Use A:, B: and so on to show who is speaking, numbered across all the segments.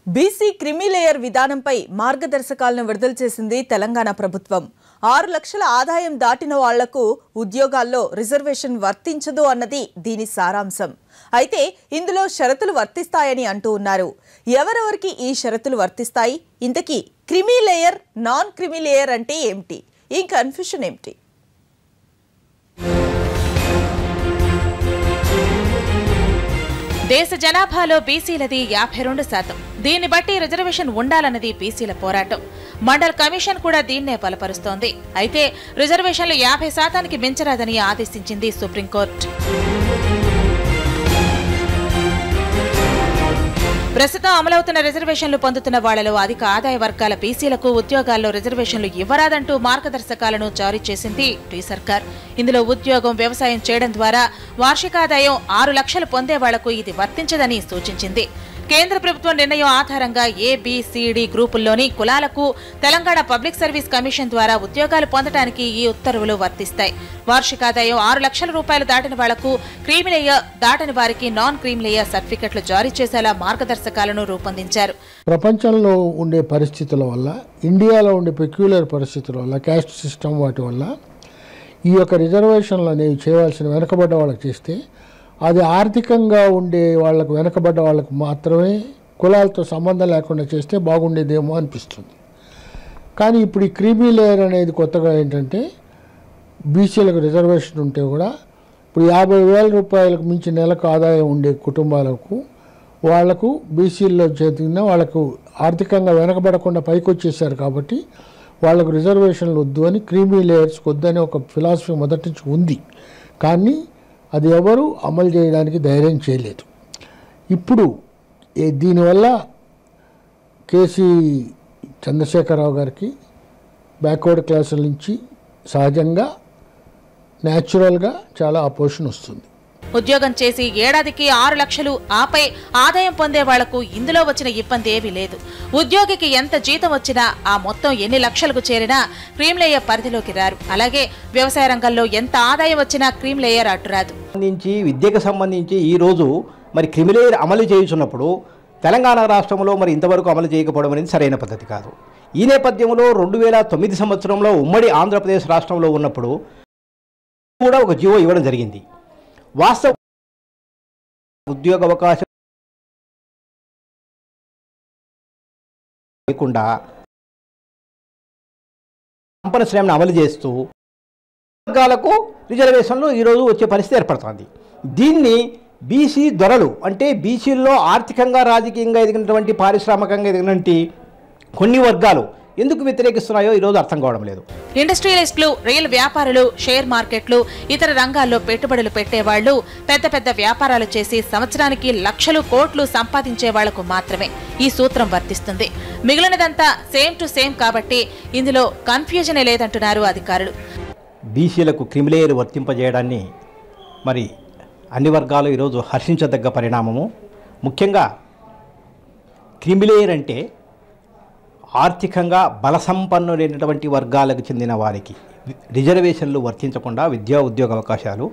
A: BC creamy layer విధానంపై మార్గదర్శకాలను విడుదల చేసింది తెలంగాణ ప్రభుత్వం ఆరు లక్షల ఆదాయం దాటిన వాళ్లకు ఉద్యోగాల్లో రిజర్వేషన్ వర్తించదు అన్నది దీని సారాంశం అయితే ఇందులో షరతులు వర్తిస్తాయని అంటూ ఉన్నారు ఎవరెవరికి ఈ షరతులు వర్తిస్తాయి ఇంతకీ క్రిమిలేయర్ నాన్ క్రిమిలేయర్ అంటే ఏమిటి ఈ కన్ఫ్యూషన్ ఏమిటి
B: దేశ జనాభాలో బీసీలది యాభై రెండు శాతం దీన్ని బట్టి రిజర్వేషన్ ఉండాలన్నది బీసీల పోరాటం మండల్ కమిషన్ కూడా దీన్నే బలపరుస్తోంది అయితే రిజర్వేషన్లు యాభై శాతానికి మించరాదని ఆదేశించింది సుప్రీంకోర్టు ప్రస్తుతం అమలవుతున్న రిజర్వేషన్లు పొందుతున్న వాళ్లలో అధిక ఆదాయ వర్గాల బీసీలకు ఉద్యోగాల్లో రిజర్వేషన్లు ఇవ్వరాదంటూ మార్గదర్శకాలను జారీ చేసింది టీ సర్కార్ ఇందులో ఉద్యోగం వ్యవసాయం చేయడం ద్వారా వార్షికాదాయం ఆరు లక్షలు పొందే వాళ్లకు ఇది వర్తించదని సూచించింది కేంద్ర ప్రభుత్వం నిర్ణయం ఆధారంగా ఏబిసిడి గ్రూపుల్లోని కులాలకు తెలంగాణ పబ్లిక్ సర్వీస్ కమిషన్ ద్వారా ఉద్యోగాలు పొందడానికి ఈ ఉత్తర్వులు వర్తిస్తాయి వార్షికాదాయం ఆరు లక్షల రూపాయలు దాటిన వాళ్లకు క్రీమిలేయర్ దాటని వారికి నాన్ క్రీమిలేయర్ సర్టిఫికెట్లు జారీ చేసేలా మార్గదర్శకాలను రూపొందించారు
C: ప్రపంచంలో ఉండే పరిస్థితుల వల్ల ఇండియాలో ఉండే పెక్యులర్ పరిస్థితుల వల్ల క్యాస్ట్ సిస్టమ్ వాటి వల్ల ఈ యొక్క రిజర్వేషన్లు అనేవి చేయవలసిన వెనకబడ్డ వాళ్ళకి చేస్తే అది ఆర్థికంగా ఉండే వాళ్ళకు వెనకబడ్డ వాళ్ళకు మాత్రమే కులాలతో సంబంధం లేకుండా చేస్తే బాగుండేదేమో అనిపిస్తుంది కానీ ఇప్పుడు ఈ క్రీమీ లేయర్ అనేది కొత్తగా ఏంటంటే బీసీలకు రిజర్వేషన్ ఉంటే కూడా ఇప్పుడు యాభై వేల రూపాయలకు మించి నెలకు ఆదాయం ఉండే కుటుంబాలకు వాళ్లకు బీసీల్లో చేతిన వాళ్ళకు ఆర్థికంగా వెనకబడకుండా పైకి వచ్చేసారు కాబట్టి వాళ్ళకు రిజర్వేషన్లు వద్దు అని క్రీమీ లేయర్స్కి వద్దని ఒక ఫిలాసఫీ మొదటి నుంచి ఉంది కానీ అది ఎవరు అమలు చేయడానికి ధైర్యం చేయలేదు ఇప్పుడు ఏ- దీనివల్ల కేసీ చంద్రశేఖరరావు గారికి బ్యాక్వర్డ్ క్లాసుల నుంచి సహజంగా న్యాచురల్గా చాలా అపోజిషన్ వస్తుంది
B: ఉద్యోగం చేసి ఏడాదికి ఆరు లక్షలు ఆపై ఆదాయం పొందే వాళ్లకు ఇందులో వచ్చిన ఇబ్బంది ఏమీ లేదు ఉద్యోగికి ఎంత జీతం వచ్చినా ఆ మొత్తం ఎన్ని లక్షలకు చేరినా క్రీమ్ లేయర్ పరిధిలోకి రారు అలాగే వ్యవసాయ రంగంలో ఎంత ఆదాయం వచ్చినా క్రీమ్ లేయర్ అడ్డురాదు
D: సంబంధించి విద్యకు సంబంధించి ఈరోజు మరి క్రిమిలేయర్ అమలు చేయుచున్నప్పుడు తెలంగాణ రాష్ట్రంలో మరి ఇంతవరకు అమలు చేయకపోవడం అనేది సరైన పద్ధతి కాదు ఈ నేపథ్యంలో రెండు వేల తొమ్మిది సంవత్సరంలో ఉమ్మడి ఆంధ్రప్రదేశ్ రాష్ట్రంలో ఉన్నప్పుడు కూడా ఒక జీవో ఇవ్వడం జరిగింది వాస్తవ ఉద్యోగ అవకాశం లేకుండా కంపెనీ శ్రేణిని అమలు చేస్తూ వర్గాలకు రిజర్వేషన్లు ఈరోజు వచ్చే పరిస్థితి ఏర్పడుతుంది దీన్ని బీసీ దొరలు అంటే బీసీల్లో ఆర్థికంగా రాజకీయంగా ఎదిగినటువంటి పారిశ్రామికంగా ఎదిగినటువంటి కొన్ని వర్గాలు ఎందుకు వ్యతిరేకిస్తున్నాయో ఈరోజు అర్థం కావడం లేదు
B: ఇండస్ట్రియలిస్టులు రియల్ వ్యాపారులు షేర్ మార్కెట్లు ఇతర రంగాల్లో పెట్టుబడులు పెట్టేవాళ్లు పెద్ద పెద్ద వ్యాపారాలు చేసి సంవత్సరానికి లక్షలు కోట్లు సంపాదించే వాళ్లకు మాత్రమే ఈ సూత్రం వర్తిస్తుంది మిగిలినదంతా సేమ్ టు సేమ్ కాబట్టి ఇందులో కన్ఫ్యూజనే లేదంటున్నారు అధికారులు
D: బీసీలకు క్రిమిలేయర్ వర్తింపజేయడాన్ని మరి అన్ని వర్గాలు ఈరోజు హర్షించదగ్గ పరిణామము ముఖ్యంగా క్రిమిలేయర్ అంటే ఆర్థికంగా బలసంపన్నులైనటువంటి వర్గాలకు చెందిన వారికి రిజర్వేషన్లు వర్తించకుండా విద్యా ఉద్యోగ అవకాశాలు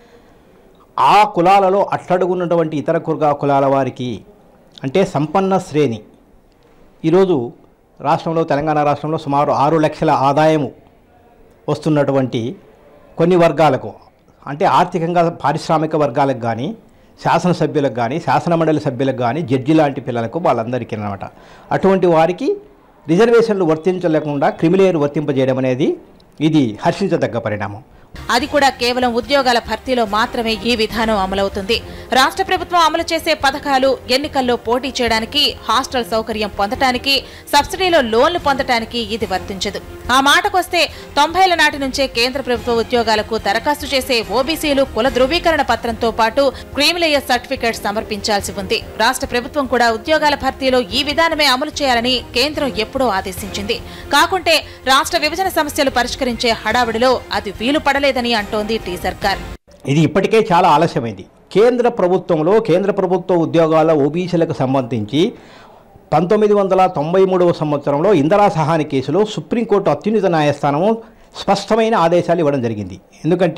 D: ఆ కులాలలో అట్టడుగున్నటువంటి ఇతర కుర్గా కులాల వారికి అంటే సంపన్న శ్రేణి ఈరోజు రాష్ట్రంలో తెలంగాణ రాష్ట్రంలో సుమారు ఆరు లక్షల ఆదాయము వస్తున్నటువంటి కొన్ని వర్గాలకు అంటే ఆర్థికంగా పారిశ్రామిక వర్గాలకు కానీ శాసనసభ్యులకు కానీ శాసనమండలి సభ్యులకు కానీ జడ్జి లాంటి పిల్లలకు వాళ్ళందరికీ అన్నమాట అటువంటి వారికి రిజర్వేషన్లు వర్తించలేకుండా క్రిమిలేయర్ వర్తింపజేయడం అనేది ఇది హర్షించదగ్గ పరిణామం
B: అది కూడా కేవలం ఉద్యోగాల భర్తీలో మాత్రమే ఈ విధానం అమలవుతుంది రాష్ట్ర ప్రభుత్వం అమలు చేసే పథకాలు ఎన్నికల్లో పోటీ చేయడానికి హాస్టల్ సౌకర్యం పొందటానికి సబ్సిడీలో లోన్లు పొందటానికి ఇది వర్తించదు ఆ మాటకొస్తే తొంభైల నాటి నుంచే కేంద్ర ప్రభుత్వ ఉద్యోగాలకు దరఖాస్తు చేసే ఓబీసీలు కుల ధృవీకరణ పత్రంతో పాటు క్రీమిలేయర్ సర్టిఫికేట్ సమర్పించాల్సి ఉంది రాష్ట్ర ప్రభుత్వం కూడా ఉద్యోగాల భర్తీలో ఈ విధానమే అమలు చేయాలని కేంద్రం ఎప్పుడో ఆదేశించింది కాకుంటే రాష్ట్ర విభజన సమస్యలు పరిష్కరించే హడావిడిలో అది వీలు పడలేదని అంటోంది టీ సర్కార్
D: ఇది ఇప్పటికే చాలా ఆలస్యమైంది కేంద్ర ప్రభుత్వంలో కేంద్ర ప్రభుత్వ ఉద్యోగాల ఓబీసీలకు సంబంధించి పంతొమ్మిది వందల తొంభై మూడవ సంవత్సరంలో ఇందిరా సహాని కేసులో సుప్రీంకోర్టు అత్యున్నత న్యాయస్థానము స్పష్టమైన ఆదేశాలు ఇవ్వడం జరిగింది ఎందుకంటే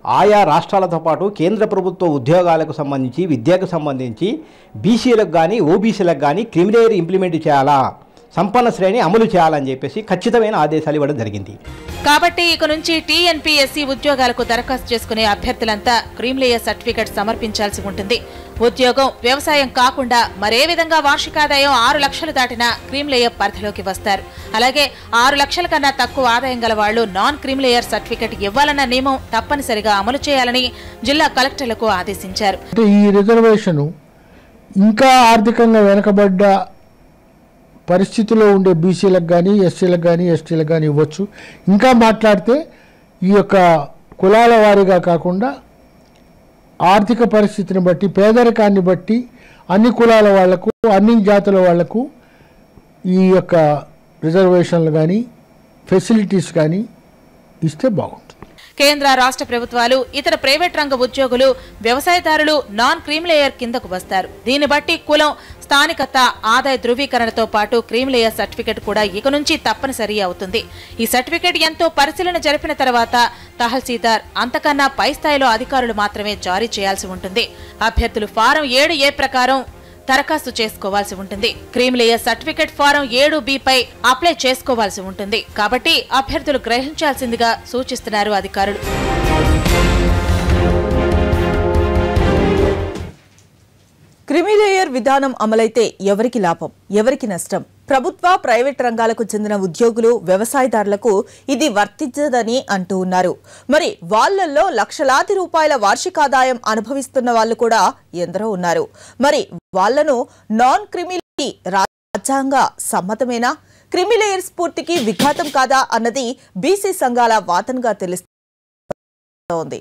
D: ఆయా రాష్ట్రాలతో పాటు కేంద్ర ప్రభుత్వ ఉద్యోగాలకు సంబంధించి విద్యకు సంబంధించి బీసీలకు కానీ ఓబీసీలకు కానీ క్రిమిలేయర్ ఇంప్లిమెంట్ చేయాలా సంపన్న శ్రేణి అమలు చేయాలని చెప్పేసి ఖచ్చితమైన ఆదేశాలు ఇవ్వడం జరిగింది
B: కాబట్టి ఇక నుంచి టీఎన్పీఎస్సీ ఉద్యోగాలకు దరఖాస్తు చేసుకునే అభ్యర్థులంతా క్రీమ్ లేయర్ సర్టిఫికెట్ సమర్పించాల్సి ఉంటుంది ఉద్యోగం వ్యవసాయం కాకుండా మరే విధంగా వార్షికాదాయం ఆరు లక్షలు దాటిన క్రీమ్ లేయర్ పరిధిలోకి వస్తారు అలాగే ఆరు లక్షల కన్నా తక్కువ ఆదాయం గల వాళ్లు నాన్ క్రీమ్ లేయర్ సర్టిఫికెట్ ఇవ్వాలన్న నియమం తప్పనిసరిగా అమలు చేయాలని జిల్లా కలెక్టర్లకు ఆదేశించారు
C: అంటే ఈ రిజర్వేషను ఇంకా ఆర్థికంగా వెనకబడ్డ పరిస్థితిలో ఉండే బీసీలకు కానీ ఎస్సీలకు కానీ ఎస్టీలకు కానీ ఇవ్వచ్చు ఇంకా మాట్లాడితే ఈ యొక్క కులాల వారీగా కాకుండా ఆర్థిక పరిస్థితిని బట్టి పేదరికాన్ని బట్టి అన్ని కులాల వాళ్లకు అన్ని జాతుల వాళ్లకు ఈ యొక్క రిజర్వేషన్లు కానీ ఫెసిలిటీస్ కానీ ఇస్తే బాగుంటుంది
B: కేంద్ర రాష్ట్ర ప్రభుత్వాలు ఇతర ప్రైవేట్ రంగ ఉద్యోగులు వ్యవసాయదారులు నాన్ క్రీమ్ లేయర్ కిందకు వస్తారు దీన్ని బట్టి కులం స్థానికత ఆదాయ ధృవీకరణతో పాటు క్రీమ్ లేయర్ సర్టిఫికెట్ కూడా ఇక నుంచి తప్పనిసరి అవుతుంది ఈ సర్టిఫికెట్ ఎంతో పరిశీలన జరిపిన తర్వాత తహసీల్దార్ అంతకన్నా పై స్థాయిలో అధికారులు మాత్రమే జారీ చేయాల్సి ఉంటుంది అభ్యర్థులు ఫారం ఏడు ఏ ప్రకారం దరఖాస్తు చేసుకోవాల్సి ఉంటుంది క్రీమ్ లేయర్ సర్టిఫికెట్ ఫారం ఏడు బి పై అప్లై చేసుకోవాల్సి ఉంటుంది కాబట్టి అభ్యర్థులు గ్రహించాల్సిందిగా సూచిస్తున్నారు అధికారులు
A: క్రిమిలేయర్ విధానం అమలైతే ఎవరికి లాభం ఎవరికి నష్టం ప్రభుత్వ ప్రైవేట్ రంగాలకు చెందిన ఉద్యోగులు వ్యవసాయదారులకు ఇది వర్తించదని అంటూ ఉన్నారు మరి వాళ్ళల్లో లక్షలాది రూపాయల వార్షికాదాయం అనుభవిస్తున్న వాళ్ళు కూడా ఎందరో ఉన్నారు మరి వాళ్లను నాన్ క్రిమిలీ రాజ్యాంగ సమ్మతమేనా క్రిమిలేయర్ స్ఫూర్తికి విఘాతం కాదా అన్నది బీసీ సంఘాల వాదనగా తెలుస్తోంది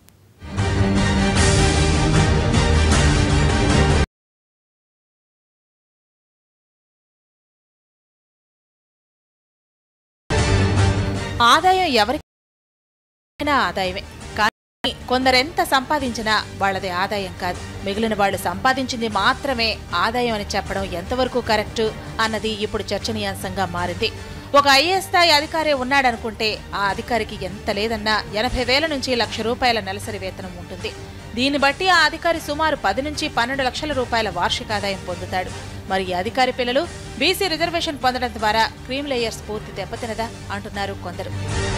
B: ఆదాయం ఎవరికైనా ఆదాయమే కానీ కొందరెంత సంపాదించినా వాళ్ళది ఆదాయం కాదు మిగిలిన వాళ్ళు సంపాదించింది మాత్రమే ఆదాయం అని చెప్పడం ఎంతవరకు కరెక్టు అన్నది ఇప్పుడు చర్చనీయాంశంగా మారింది ఒక ఐఏఎస్ స్థాయి అధికారి ఉన్నాడనుకుంటే ఆ అధికారికి ఎంత లేదన్నా ఎనభై వేల నుంచి లక్ష రూపాయల నెలసరి వేతనం ఉంటుంది దీన్ని బట్టి ఆ అధికారి సుమారు పది నుంచి పన్నెండు లక్షల రూపాయల వార్షిక ఆదాయం పొందుతాడు మరి ఈ అధికారి పిల్లలు బీసీ రిజర్వేషన్ పొందడం ద్వారా క్రీమ్ లేయర్ స్ఫూర్తి దెబ్బతినదా అంటున్నారు కొందరు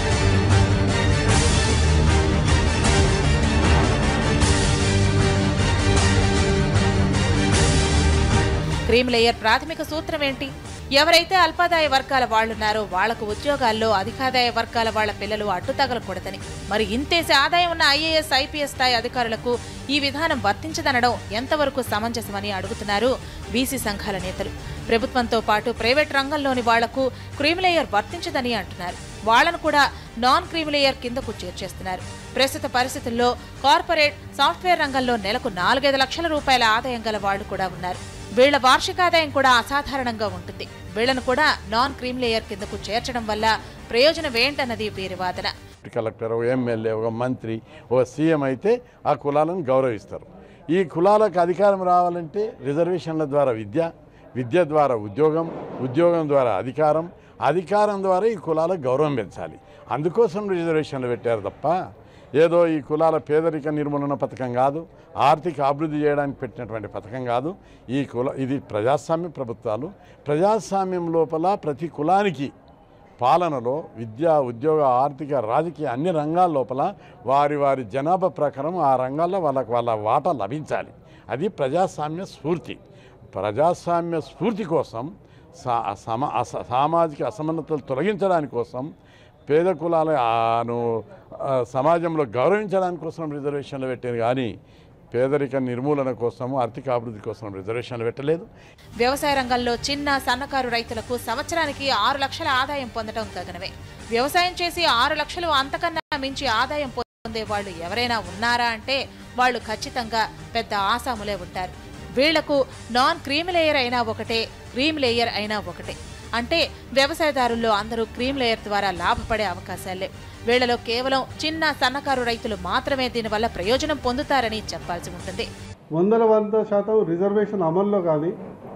B: క్రీమ్ లేయర్ ప్రాథమిక సూత్రం ఏంటి ఎవరైతే అల్పాదాయ వర్గాల వాళ్ళున్నారో వాళ్లకు ఉద్యోగాల్లో అధికాదాయ వర్గాల వాళ్ళ పిల్లలు అడ్డు తగలకూడదని మరి ఇంతేసి ఆదాయం ఉన్న ఐఏఎస్ ఐపీఎస్ స్థాయి అధికారులకు ఈ విధానం వర్తించదనడం ఎంతవరకు సమంజసమని అడుగుతున్నారు బీసీ సంఘాల నేతలు ప్రభుత్వంతో పాటు ప్రైవేట్ రంగంలోని వాళ్లకు క్రీమ్ లేయర్ వర్తించదని అంటున్నారు వాళ్లను కూడా నాన్ క్రీమ్ లేయర్ కిందకు చేర్చేస్తున్నారు ప్రస్తుత పరిస్థితుల్లో కార్పొరేట్ సాఫ్ట్వేర్ రంగంలో నెలకు నాలుగైదు లక్షల రూపాయల ఆదాయం గల వాళ్లు కూడా ఉన్నారు వీళ్ల వార్షికాదాయం కూడా అసాధారణంగా ఉంటుంది వీళ్లను కూడా నాన్ క్రీమ్ లేయర్ కిందకు చేర్చడం వల్ల ప్రయోజనం ఏంటన్నది వీరి వాదన
E: కలెక్టర్ ఒక ఎమ్మెల్యే ఒక మంత్రి ఒక సీఎం అయితే ఆ కులాలను గౌరవిస్తారు ఈ కులాలకు అధికారం రావాలంటే రిజర్వేషన్ల ద్వారా విద్య విద్య ద్వారా ఉద్యోగం ఉద్యోగం ద్వారా అధికారం అధికారం ద్వారా ఈ కులాలకు గౌరవం పెంచాలి అందుకోసం రిజర్వేషన్లు పెట్టారు తప్ప ఏదో ఈ కులాల పేదరిక నిర్మూలన పథకం కాదు ఆర్థిక అభివృద్ధి చేయడానికి పెట్టినటువంటి పథకం కాదు ఈ కుల ఇది ప్రజాస్వామ్య ప్రభుత్వాలు ప్రజాస్వామ్యం లోపల ప్రతి కులానికి పాలనలో విద్య ఉద్యోగ ఆర్థిక రాజకీయ అన్ని రంగాల లోపల వారి వారి జనాభా ప్రకారం ఆ రంగాల్లో వాళ్ళకి వాళ్ళ వాటా లభించాలి అది ప్రజాస్వామ్య స్ఫూర్తి ప్రజాస్వామ్య స్ఫూర్తి కోసం సా- సమ అస- సామాజిక అసమానతలు తొలగించడానికి కోసం పేద కులాలను ఆ, సమాజంలో గౌరవించడానికి కోసం రిజర్వేషన్లు పెట్టారు కానీ పేదరిక నిర్మూలన కోసం ఆర్థిక అభివృద్ధి కోసం రిజర్వేషన్లు పెట్టలేదు
B: వ్యవసాయ రంగంలో చిన్న సన్నకారు రైతులకు సంవత్సరానికి ఆరు లక్షల ఆదాయం పొందడం గగనమే వ్యవసాయం చేసి ఆరు లక్షలు అంతకన్నా మించి ఆదాయం పొందే వాళ్ళు ఎవరైనా ఉన్నారా అంటే వాళ్ళు ఖచ్చితంగా పెద్ద ఆసాములే ఉంటారు వీళ్లకు నాన్ క్రీమ్ లేయర్ అయినా ఒకటే క్రీమ్ లేయర్ అయినా ఒకటే అంటే వ్యవసాయదారుల్లో అందరూ క్రీమ్ లేయర్ ద్వారా లాభపడే అవకాశాలు లేవు వీళ్లలో కేవలం చిన్న సన్నకారు రైతులు మాత్రమే దీనివల్ల ప్రయోజనం పొందుతారని చెప్పాల్సి ఉంటుంది
F: వందల వంద శాతం రిజర్వేషన్ అమల్లో కానీ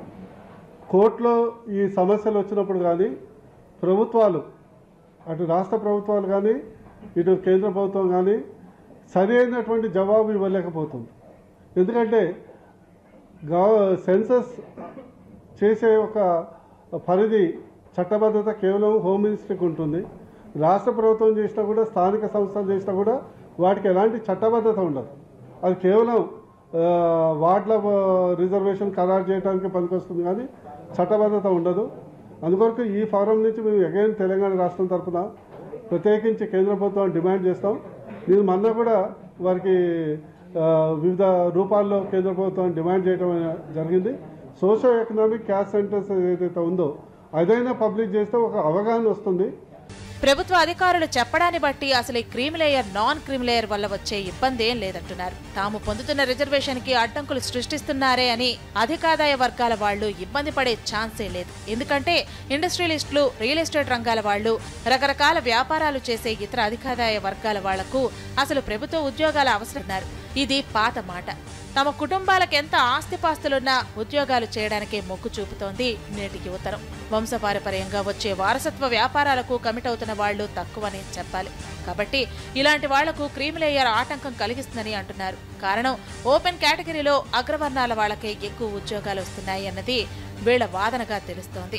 F: కోర్టులో ఈ సమస్యలు వచ్చినప్పుడు కానీ ప్రభుత్వాలు అటు రాష్ట్ర ప్రభుత్వాలు కానీ ఇటు కేంద్ర ప్రభుత్వం కానీ సరి అయినటువంటి జవాబు ఇవ్వలేకపోతుంది ఎందుకంటే గా సెన్సస్ చేసే ఒక పరిధి చట్టబద్ధత కేవలం హోమ్ మినిస్ట్రీకి ఉంటుంది రాష్ట్ర ప్రభుత్వం చేసినా కూడా స్థానిక సంస్థలు చేసినా కూడా వాటికి ఎలాంటి చట్టబద్ధత ఉండదు అది కేవలం ఆ, వార్డుల ఆ, రిజర్వేషన్ ఖరారు చేయడానికి పనికొస్తుంది కానీ చట్టబద్ధత ఉండదు అందుకొరకు ఈ ఫారం నుంచి మేము అగైన్ తెలంగాణ రాష్ట్రం తరఫున ప్రత్యేకించి కేంద్ర ప్రభుత్వం డిమాండ్ చేస్తాం నేను మొన్న కూడా వారికి ఆ, వివిధ రూపాల్లో కేంద్ర ప్రభుత్వం డిమాండ్ చేయడం జరిగింది సోషో ఎకనామిక్ క్యాష్ సెంటర్స్ ఏదైతే ఉందో అదైనా పబ్లిక్ చేస్తే ఒక అవగాహన వస్తుంది
B: ప్రభుత్వ అధికారులు చెప్పడాన్ని బట్టి అసలు ఈ cream layer non cream layer వల్ల వచ్చే ఇబ్బంది ఏం లేదంటున్నారు తాము పొందుతున్న రిజర్వేషన్ కి అడ్డంకులు సృష్టిస్తున్నారే అని అధికాదాయ వర్గాల వాళ్ళు ఇబ్బంది పడే ఛాన్సే లేదు ఎందుకంటే ఇండస్ట్రియలిస్టులు రియల్ ఎస్టేట్ రంగాల వాళ్ళు రకరకాల వ్యాపారాలు చేసే ఇతర అధికాదాయ వర్గాల వాళ్లకు అసలు ప్రభుత్వ ఉద్యోగాలు అవసరన్నారు ఇది పాత మాట తమ కుటుంబాలకు ఎంత ఆస్తిపాస్తులున్నా ఉద్యోగాలు చేయడానికే మొగ్గు చూపుతోంది నేటి యువతరం వంశపారపర్యంగా వచ్చే వారసత్వ వ్యాపారాలకు కమిట్ అవుతున్న వాళ్లు తక్కువనే చెప్పాలి కాబట్టి ఇలాంటి వాళ్లకు క్రీమ్ లేయర్ ఆటంకం కలిగిస్తుందని అంటున్నారు కారణం ఓపెన్ కేటగిరీలో అగ్రవర్ణాల వాళ్ళకే ఎక్కువ ఉద్యోగాలు వస్తున్నాయి అన్నది వీళ్ల వాదనగా తెలుస్తోంది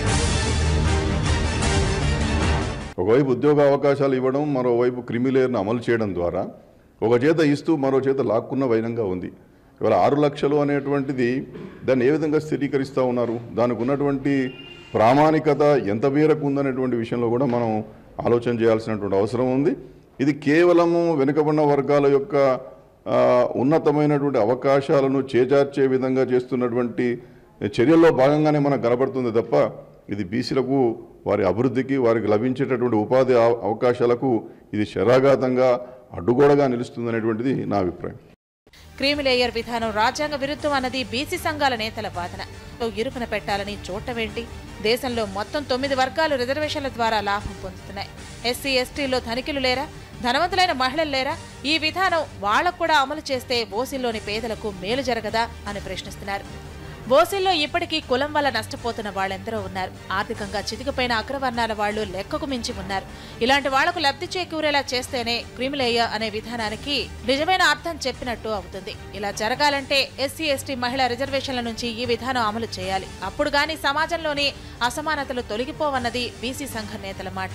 G: ఒకవైపు ఉద్యోగ అవకాశాలు ఇవ్వడం మరోవైపు క్రిమిలేయర్ను అమలు చేయడం ద్వారా ఒక చేత ఇస్తూ మరో చేత లాక్కున్న వైనంగా ఉంది ఇవాళ ఆరు లక్షలు అనేటువంటిది దాన్ని ఏ విధంగా స్థిరీకరిస్తూ ఉన్నారు దానికి ఉన్నటువంటి ప్రామాణికత ఎంత మేరకు ఉందనేటువంటి విషయంలో కూడా మనం ఆలోచన చేయాల్సినటువంటి అవసరం ఉంది ఇది కేవలము వెనుకబడిన వర్గాల యొక్క ఆ, ఉన్నతమైనటువంటి అవకాశాలను చేజార్చే విధంగా చేస్తున్నటువంటి చర్యల్లో భాగంగానే మనకు కనబడుతుంది తప్ప ఇది బీసీలకు వారి అభివృద్ధికి వారికి లభించేటటువంటి ఉపాధి అవ- అవకాశాలకు ఇది శరాఘాతంగా అడ్డుగోడగా నిలుస్తుందనేటువంటిది నా అభిప్రాయం
B: క్రీమి లేయర్ విధానం రాజ్యాంగ విరుద్ధం అన్నది బీసీ సంఘాల నేతల వాదన ఇరుకున పెట్టాలని చూడటమేంటి దేశంలో మొత్తం తొమ్మిది వర్గాలు రిజర్వేషన్ల ద్వారా లాభం పొందుతున్నాయి ఎస్సీ ఎస్టీలో ధనికులు లేరా ధనవంతులైన మహిళలు లేరా ఈ విధానం వాళ్లకు కూడా అమలు చేస్తే ఓసీల్లోని పేదలకు మేలు జరగదా అని ప్రశ్నిస్తున్నారు ఓసీల్లో ఇప్పటికీ కులం వల్ల నష్టపోతున్న వాళ్ళెందరో ఉన్నారు ఆర్థికంగా చితికిపోయిన అగ్రవర్ణాల వాళ్ళు లెక్కకు మించి ఉన్నారు ఇలాంటి వాళ్లకు లబ్ధి చేకూరేలా చేస్తేనే క్రిమిలేయ అనే విధానానికి నిజమైన అర్థం చెప్పినట్టు అవుతుంది ఇలా జరగాలంటే ఎస్సీ ఎస్టీ మహిళా రిజర్వేషన్ల నుంచి ఈ విధానం అమలు చేయాలి అప్పుడు గాని సమాజంలోని అసమానతలు తొలగిపోవన్నది బీసీ సంఘ నేతల మాట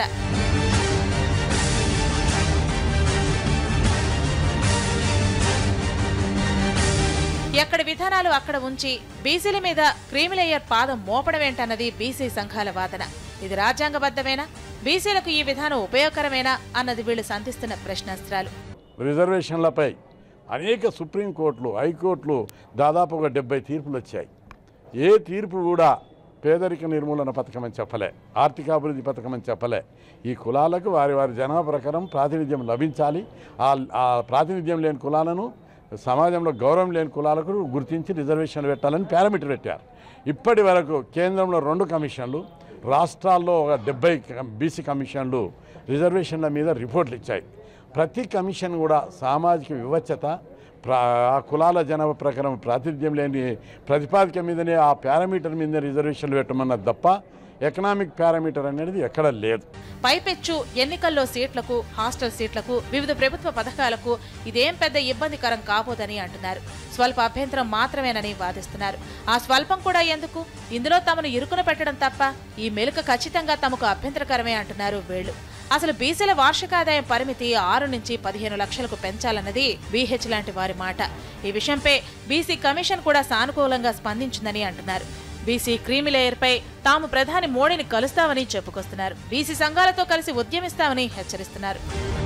B: ఎక్కడి విధానాలు అక్కడ ఉంచి బీసీల మీద క్రీమిలేయర్ పాదం మోపడమేంటన్నది బీసీ సంఘాల వాదన ఇది రాజ్యాంగబద్ధమేనా బీసీలకు ఈ విధానం ఉపయోగకరమేనా అన్నది వీళ్లు సంధిస్తున్న ప్రశ్నాస్త్రాలు
E: రిజర్వేషన్లపై అనేక సుప్రీంకోర్టులు హైకోర్టులు దాదాపు ఒక డెబ్బై తీర్పులు వచ్చాయి ఏ తీర్పు కూడా పేదరిక నిర్మూలన పథకం అని చెప్పలే ఆర్థికాభివృద్ధి పథకం అని చెప్పలే ఈ కులాలకు వారి వారి జనాభా ప్రకారం ప్రాతినిధ్యం లభించాలి ఆ ఆ ప్రాతినిధ్యం లేని కులాలను సమాజంలో గౌరవం లేని కులాలకు గుర్తించి రిజర్వేషన్లు పెట్టాలని పారామీటర్ పెట్టారు ఇప్పటి వరకు కేంద్రంలో రెండు కమిషన్లు రాష్ట్రాల్లో ఒక డెబ్బై బీసీ కమిషన్లు రిజర్వేషన్ల మీద రిపోర్ట్లు ఇచ్చాయి ప్రతి కమిషన్ కూడా సామాజిక వివచ్చత ప్రా ఆ కులాల జనాభా ప్రకారం ప్రాతినిధ్యం లేని ప్రతిపాదిక మీదనే ఆ పారామీటర్ మీద రిజర్వేషన్లు పెట్టమన్నది తప్ప ఎకనామిక్ పారామీటర్ అనేది ఎక్కడ లేదు
B: పైపెచ్చు ఎన్నికల్లో సీట్లకు హాస్టల్ సీట్లకు వివిధ ప్రభుత్వ పథకాలకు ఇదేం పెద్ద ఇబ్బందికరం కాబోదని అంటున్నారు స్వల్ప అభ్యంతరం మాత్రమేనని వాదిస్తున్నారు ఆ స్వల్పం కూడా ఎందుకు ఇందులో తమను ఇరుకున పెట్టడం తప్ప ఈ మెలుక ఖచ్చితంగా తమకు అభ్యంతరకరమే అంటున్నారు వీళ్లు అసలు బీసీల వార్షికాదాయం పరిమితి ఆరు నుంచి పదిహేను లక్షలకు పెంచాలన్నది బీహెచ్ లాంటి వారి మాట ఈ విషయంపై బీసీ కమిషన్ కూడా సానుకూలంగా స్పందించిందని అంటున్నారు బీసీ క్రీమి లేయర్పై తాము ప్రధాని మోడీని కలుస్తామని చెప్పుకొస్తున్నారు బీసీ సంఘాలతో కలిసి ఉద్యమిస్తామని హెచ్చరిస్తున్నారు